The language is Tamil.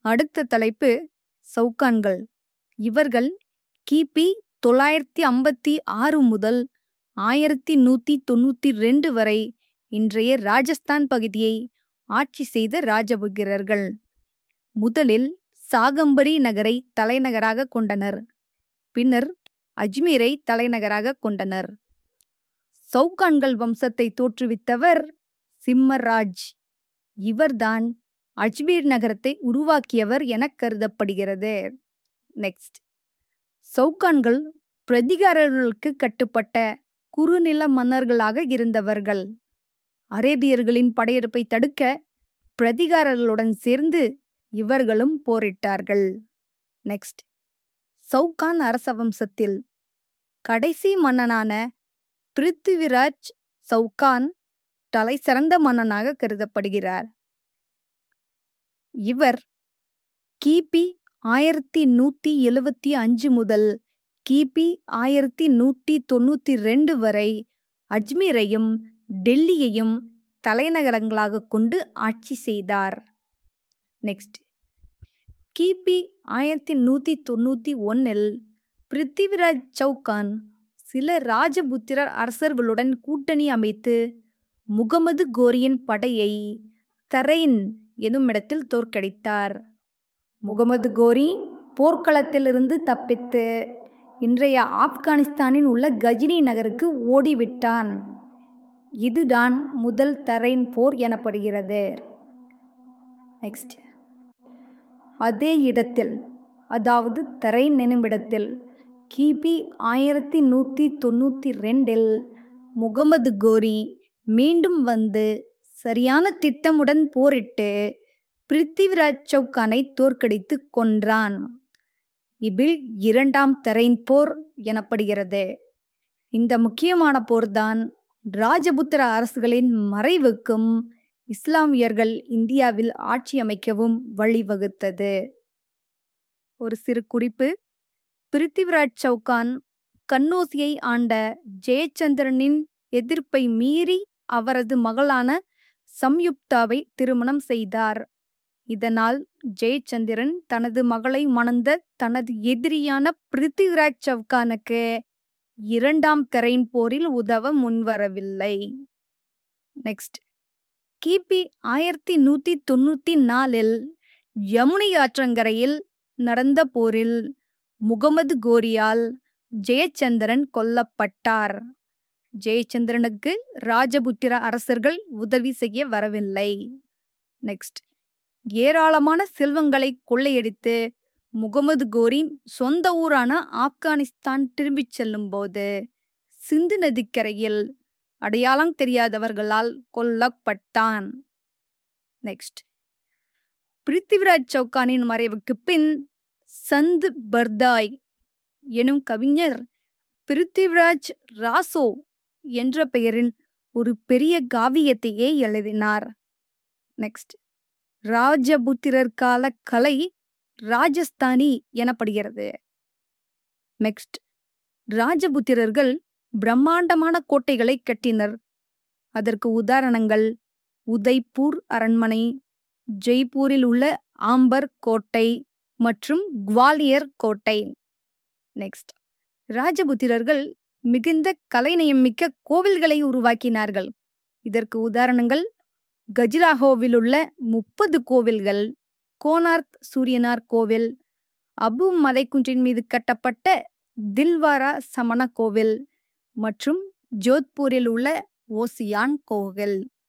அடுத்த தலைப்பு சவுகான்கள் இவர்கள் கிபி தொள்ளாயிரத்தி ஐம்பத்தி ஆறு முதல் ஆயிரத்தி நூத்தி தொண்ணூத்தி ரெண்டு வரை இன்றைய ராஜஸ்தான் பகுதியை ஆட்சி செய்த ராஜபுத்திரர்கள் முதலில் சாகம்பரி நகரை தலைநகராக கொண்டனர் பின்னர் அஜ்மீரை தலைநகராக கொண்டனர் சவுகான்கள் வம்சத்தை தோற்றுவித்தவர் சிம்மராஜ் இவர்தான் அஜ்மீர் நகரத்தை உருவாக்கியவர் என கருதப்படுகிறது நெக்ஸ்ட் சவுகான்கள் பிரதிகாரர்களுக்கு கட்டுப்பட்ட குறுநில மன்னர்களாக இருந்தவர்கள் அரேபியர்களின் படையெடுப்பை தடுக்க பிரதிகாரர்களுடன் சேர்ந்து இவர்களும் போரிட்டார்கள் நெக்ஸ்ட் சவுகான் அரச வம்சத்தில் கடைசி மன்னனான பிருத்திவிராஜ் சவுகான் தலை சிறந்த மன்னனாக கருதப்படுகிறார் இவர் கிபி ஆயிரத்தி நூத்தி எழுவத்தி அஞ்சு முதல் கிபி ஆயிரத்தி நூத்தி தொண்ணூத்தி ரெண்டு வரை அஜ்மீரையும் டெல்லியையும் தலைநகரங்களாக கொண்டு ஆட்சி செய்தார் நெக்ஸ்ட் கிபி ஆயிரத்தி நூத்தி தொண்ணூத்தி ஒன்னில் பிருத்திவிராஜ் சவுகான் சில ராஜபுத்திரர் அரசர்களுடன் கூட்டணி அமைத்து முகமது கோரியின் படையை தரைன் எனும் இடத்தில் தோற்கடித்தார் முகமது கோரி போர்க்களத்திலிருந்து தப்பித்து இன்றைய ஆப்கானிஸ்தானில் உள்ள கஜினி நகருக்கு ஓடிவிட்டான் இதுதான் முதல் தரைன் போர் எனப்படுகிறது நெக்ஸ்ட் அதே இடத்தில் அதாவது தரைன் எனுமிடத்தில் கிபி ஆயிரத்தி நூற்றி தொண்ணூற்றி ரெண்டில் முகமது கோரி மீண்டும் வந்து சரியான திட்டமுடன் போரிட்டு பிருத்திவிராஜ் சவுகானை தோற்கடித்து கொன்றான் இதில் இரண்டாம் தரைன் போர் எனப்படுகிறது இந்த முக்கியமான போர்தான் ராஜபுத்திர அரசுகளின் மறைவுக்கும் இஸ்லாமியர்கள் இந்தியாவில் ஆட்சி அமைக்கவும் வழிவகுத்தது ஒரு சிறு குறிப்பு பிருத்திவிராஜ் சவுகான் கண்ணோசியை ஆண்ட ஜெயச்சந்திரனின் எதிர்ப்பை மீறி அவரது மகளான சம்யுக்தாவை திருமணம் செய்தார் இதனால் ஜெயச்சந்திரன் தனது மகளை மணந்த தனது எதிரியான பிருத்திவிராஜ் சவுகானுக்கு இரண்டாம் தரைன் போரில் உதவ முன்வரவில்லை நெக்ஸ்ட் கிபி ஆயிரத்தி நூத்தி தொண்ணூத்தி நாலில் யமுனை ஆற்றங்கரையில் நடந்த போரில் முகமது கோரியால் ஜெயச்சந்திரன் கொல்லப்பட்டார் ஜெயச்சந்திரனுக்கு ராஜபுத்திர அரசர்கள் உதவி செய்ய வரவில்லை நெக்ஸ்ட் ஏராளமான செல்வங்களை கொள்ளையடித்து முகமது கோரி சொந்த ஊரான ஆப்கானிஸ்தான் திரும்பிச் செல்லும்போது சிந்து நதிக்கரையில் அடையாளம் தெரியாதவர்களால் கொல்லப்பட்டான் நெக்ஸ்ட் பிருத்திவிராஜ் சவுகானின் மறைவுக்கு பின் சந்து பர்தாய் எனும் கவிஞர் பிருத்திவிராஜ் ராசோ என்ற பெயரில் ஒரு பெரிய காவியத்தையே எழுதினார் நெக்ஸ்ட் ராஜபுத்திரர் கால கலை ராஜஸ்தானி எனப்படுகிறது நெக்ஸ்ட் ராஜபுத்திரர்கள் பிரம்மாண்டமான கோட்டைகளை கட்டினர் அதற்கு உதாரணங்கள் உதய்பூர் அரண்மனை ஜெய்ப்பூரில் உள்ள ஆம்பர் கோட்டை மற்றும் குவாலியர் கோட்டை நெக்ஸ்ட் ராஜபுத்திரர்கள் மிகுந்த கலைநயம் மிக்க கோவில்களை உருவாக்கினார்கள் இதற்கு உதாரணங்கள் கஜுராஹோவில் உள்ள முப்பது கோவில்கள் கோனார்க் சூரியனார் கோவில் அபு மலைக்குன்றின் மீது கட்டப்பட்ட தில்வாரா சமண கோவில் மற்றும் ஜோத்பூரில் உள்ள ஓசியான் கோவில்